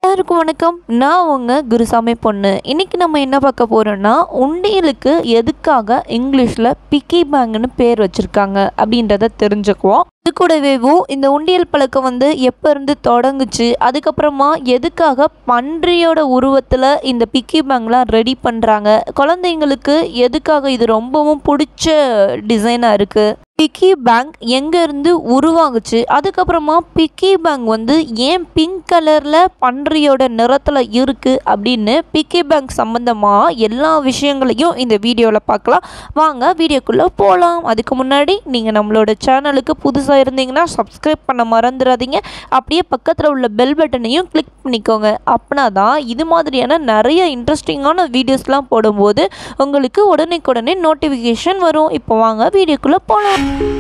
எல்லாருக்கும் வணக்கம் நான் உங்க குருசாமி பொண்ணு இன்னைக்கு நம்ம என்ன பார்க்க போறோம்னா உண்டியலுக்கு எதுக்காக இங்கிலீஷில் பிக்கி பேங்க்னு பேர் வச்சிருக்காங்க அப்படின்றத தெரிஞ்சுக்குவோம் இது கூடவேவும் இந்த உண்டியல் பழக்கம் வந்து எப்போ இருந்து தொடங்குச்சு அதுக்கப்புறமா எதுக்காக பன்றியோட உருவத்தில் இந்த பிக்கி பேங்க்லாம் ரெடி பண்ணுறாங்க குழந்தைங்களுக்கு எதுக்காக இது ரொம்பவும் பிடிச்ச டிசைனாக இருக்குது பிக்கி பேங்க் எங்கேருந்து உருவாகுச்சு அதுக்கப்புறமா பிக்கி பேங்க் வந்து ஏன் பிங்க் கலரில் பன்றியோட நிறத்தில் இருக்குது அப்படின்னு பிக்கி பேங்க் சம்மந்தமாக எல்லா விஷயங்களையும் இந்த வீடியோவில் பார்க்கலாம் வாங்க வீடியோக்குள்ளே போகலாம் அதுக்கு முன்னாடி நீங்கள் நம்மளோட சேனலுக்கு புதுசாக இருந்தீங்கன்னா சப்ஸ்கிரைப் பண்ண மறந்துடாதீங்க அப்படியே பக்கத்தில் உள்ள பெல் பட்டனையும் கிளிக் பண்ணிக்கோங்க அப்படின்னா தான் இது மாதிரியான நிறைய இன்ட்ரெஸ்டிங்கான வீடியோஸ்லாம் போடும்போது உங்களுக்கு உடனே நோட்டிஃபிகேஷன் வரும் இப்போ வாங்க வீடியோக்குள்ளே போகலாம்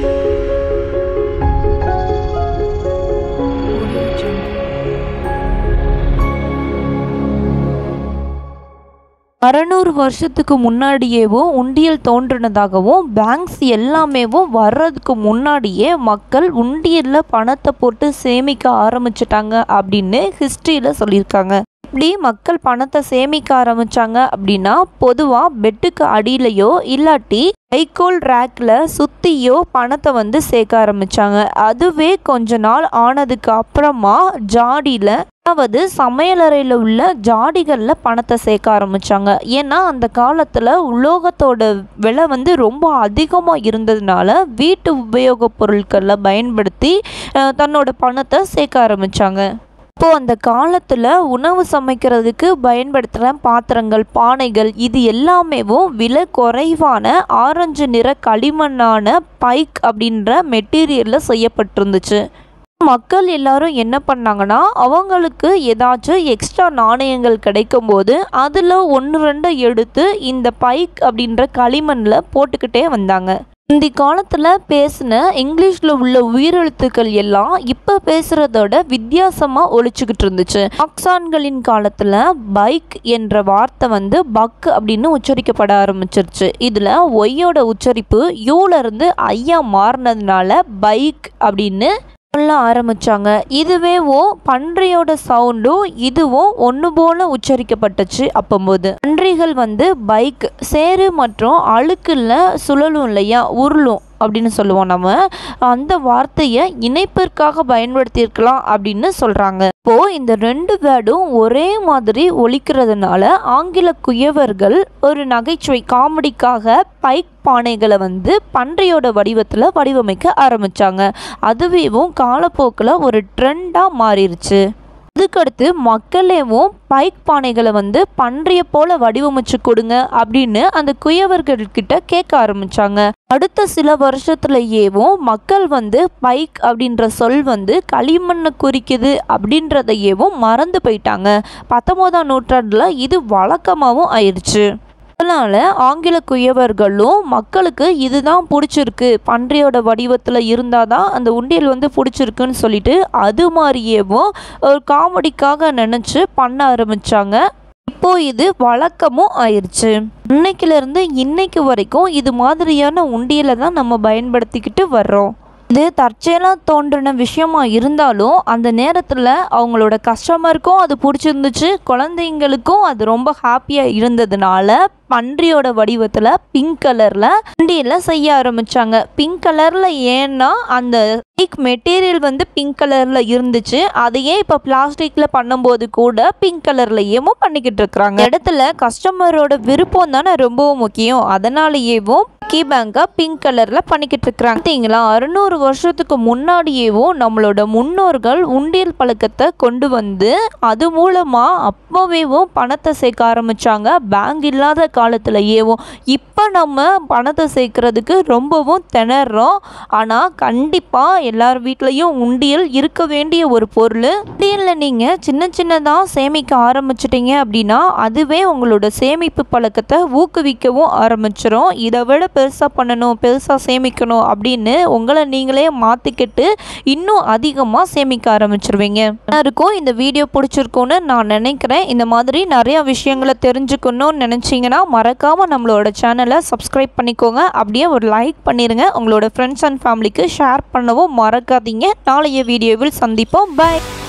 அறநூறு வருஷத்துக்கு முன்னாடியேவும் உண்டியல் தோன்றினதாகவும் பேங்க்ஸ் எல்லாமேவும் வர்றதுக்கு முன்னாடியே மக்கள் உண்டியலில் பணத்தை போட்டு சேமிக்க ஆரம்பிச்சிட்டாங்க அப்படின்னு ஹிஸ்ட்ரியில் சொல்லியிருக்காங்க இப்படி மக்கள் பணத்தை சேமிக்க ஆரம்பிச்சாங்க அப்படின்னா பொதுவாக பெட்டுக்கு அடியிலையோ இல்லாட்டி வைக்கோல் ரேக்கில் சுற்றியோ பணத்தை வந்து சேர்க்க ஆரம்பிச்சாங்க அதுவே கொஞ்ச நாள் ஆனதுக்கு அப்புறமா ஜாடியில் அதாவது சமையலறையில் உள்ள ஜாடிகளில் பணத்தை சேர்க்க ஆரம்பிச்சாங்க ஏன்னா அந்த காலத்தில் உலோகத்தோட விலை வந்து ரொம்ப அதிகமாக இருந்ததுனால வீட்டு உபயோகப் பொருட்களை பயன்படுத்தி அஹ், தன்னோட பணத்தை சேர்க்க ஆரம்பிச்சாங்க இப்போது அந்த காலத்தில் உணவு சமைக்கிறதுக்கு பயன்படுத்துகிற பாத்திரங்கள் பானைகள் இது எல்லாமேவும் விலை குறைவான ஆரஞ்சு நிற களிமண்ணான பைக் அப்படின்ற மெட்டீரியலில் செய்யப்பட்டிருந்துச்சு மக்கள் எல்லாரும் என்ன பண்ணாங்கன்னா அவங்களுக்கு ஏதாச்சும் எக்ஸ்ட்ரா நாணயங்கள் கிடைக்கும்போது அதில் ஒன்று ரெண்டை எடுத்து இந்த பைக் அப்படின்ற களிமண்ணில் போட்டுக்கிட்டே வந்தாங்க இந்த காலத்தில் பேசின இங்கிலீஷில் உள்ள உயிரெழுத்துக்கள் எல்லாம் இப்போ பேசுகிறதோட வித்தியாசமாக ஒழிச்சுக்கிட்டு இருந்துச்சு ஆக்சான்களின் காலத்தில் பைக் என்ற வார்த்தை வந்து பக் அப்படின்னு உச்சரிக்கப்பட ஆரம்பிச்சிருச்சு இதில் ஒய்யோட உச்சரிப்பு யூல இருந்து ஐயா மாறினதுனால பைக் அப்படின்னு சொல்ல ஆரம்பிச்சாங்க இதுவே ஓ பன்றியோட சவுண்டும் இதுவும் ஒன்று போல உச்சரிக்கப்பட்டுச்சு அப்போம்போது பன்றிகள் வந்து பைக் சேறு மற்றும் அழுக்குல சுழலும் இல்லையா உருளும் அப்படின்னு சொல்லுவோம் நம்ம அந்த வார்த்தையை இணைப்பிற்காக பயன்படுத்தியிருக்கலாம் அப்படின்னு சொல்கிறாங்க இப்போ இந்த ரெண்டு வேர்டும் ஒரே மாதிரி ஒலிக்கிறதுனால ஆங்கில குயவர்கள் ஒரு நகைச்சுவை காமெடிக்காக பைக் பானைகளை வந்து பன்றியோட வடிவத்தில் வடிவமைக்க ஆரம்பிச்சாங்க அதுவேவும் காலப்போக்கில் ஒரு ட்ரெண்டாக மாறிடுச்சு அதுக்கடுத்து மக்களேவும் பைக் பானைகளை வந்து பன்றிய போல வடிவமைச்சு கொடுங்க அப்படின்னு அந்த குயவர்கள்கிட்ட கேட்க ஆரம்பிச்சாங்க அடுத்த சில வருஷத்துலயேவும் மக்கள் வந்து பைக் அப்படின்ற சொல் வந்து களிமண்ணை குறிக்குது அப்படின்றதையேவும் மறந்து போயிட்டாங்க பத்தொன்பதாம் நூற்றாண்டுல இது வழக்கமாகவும் ஆயிடுச்சு அதனால ஆங்கில குயவர்களும் மக்களுக்கு இதுதான் பிடிச்சிருக்கு பன்றியோட வடிவத்தில் இருந்தால் தான் அந்த உண்டியல் வந்து பிடிச்சிருக்குன்னு சொல்லிட்டு அது மாதிரியேவும் ஒரு காமெடிக்காக நினச்சி பண்ண ஆரம்பிச்சாங்க இப்போ இது வழக்கமும் ஆயிடுச்சு இன்னைக்கிலிருந்து இன்னைக்கு வரைக்கும் இது மாதிரியான உண்டியலை தான் நம்ம பயன்படுத்திக்கிட்டு வர்றோம் இது தற்செயலாக தோன்றின விஷயமா இருந்தாலும் அந்த நேரத்தில் அவங்களோட கஸ்டமருக்கும் அது பிடிச்சிருந்துச்சு குழந்தைங்களுக்கும் அது ரொம்ப ஹாப்பியாக இருந்ததுனால பன்றியோட வடிவத்தில் பிங்க் கலரில் உண்டியலில் செய்ய ஆரம்பித்தாங்க பிங்க் கலரில் ஏன்னா அந்த பிங்க் மெட்டீரியல் வந்து பிங்க் கலரில் இருந்துச்சு அதையே இப்போ பிளாஸ்டிக்கில் பண்ணும்போது கூட பிங்க் கலர்லையேவும் பண்ணிக்கிட்டு இருக்கிறாங்க இடத்துல கஸ்டமரோட விருப்பம் தானே ரொம்பவும் முக்கியம் அதனாலேயேவும் கீ பேங்கை பிங்க் கலரில் பண்ணிக்கிட்டு இருக்கிறாங்க பார்த்தீங்களா அறுநூறு வருஷத்துக்கு முன்னாடியேவும் நம்மளோட முன்னோர்கள் உண்டியல் பழக்கத்தை கொண்டு வந்து அது மூலமாக அப்போவேவும் பணத்தை சேர்க்க ஆரம்பித்தாங்க பேங்க் இல்லாத காலத்துலயேவும் இப்போ நம்ம பணத்தை சேர்க்கறதுக்கு ரொம்பவும் திணறோம் ஆனால் கண்டிப்பாக எல்லார் வீட்லேயும் உண்டியல் இருக்க வேண்டிய ஒரு பொருள் உண்டியலில் நீங்கள் சின்ன சின்னதாக சேமிக்க ஆரம்பிச்சிட்டிங்க அப்படின்னா அதுவே உங்களோட சேமிப்பு பழக்கத்தை ஊக்குவிக்கவும் ஆரம்பிச்சிரும் இதை விட பெருசாக பண்ணணும் பெருசாக சேமிக்கணும் அப்படின்னு உங்களை நீங்களே மாற்றிக்கிட்டு இன்னும் அதிகமாக சேமிக்க ஆரம்பிச்சிருவீங்க எல்லாருக்கும் இந்த வீடியோ பிடிச்சிருக்கும்னு நான் நினைக்கிறேன் இந்த மாதிரி நிறைய விஷயங்களை தெரிஞ்சுக்கணும்னு நினச்சிங்கன்னா மறக்காமல் நம்மளோட சேனலை சப்ஸ்கிரைப் பண்ணிக்கோங்க அப்படியே ஒரு லைக் பண்ணிடுங்க உங்களோட ஃப்ரெண்ட்ஸ் அண்ட் ஃபேமிலிக்கு ஷேர் பண்ணவும் மறக்காதீங்க நாளைய வீடியோவில் சந்திப்போம் பை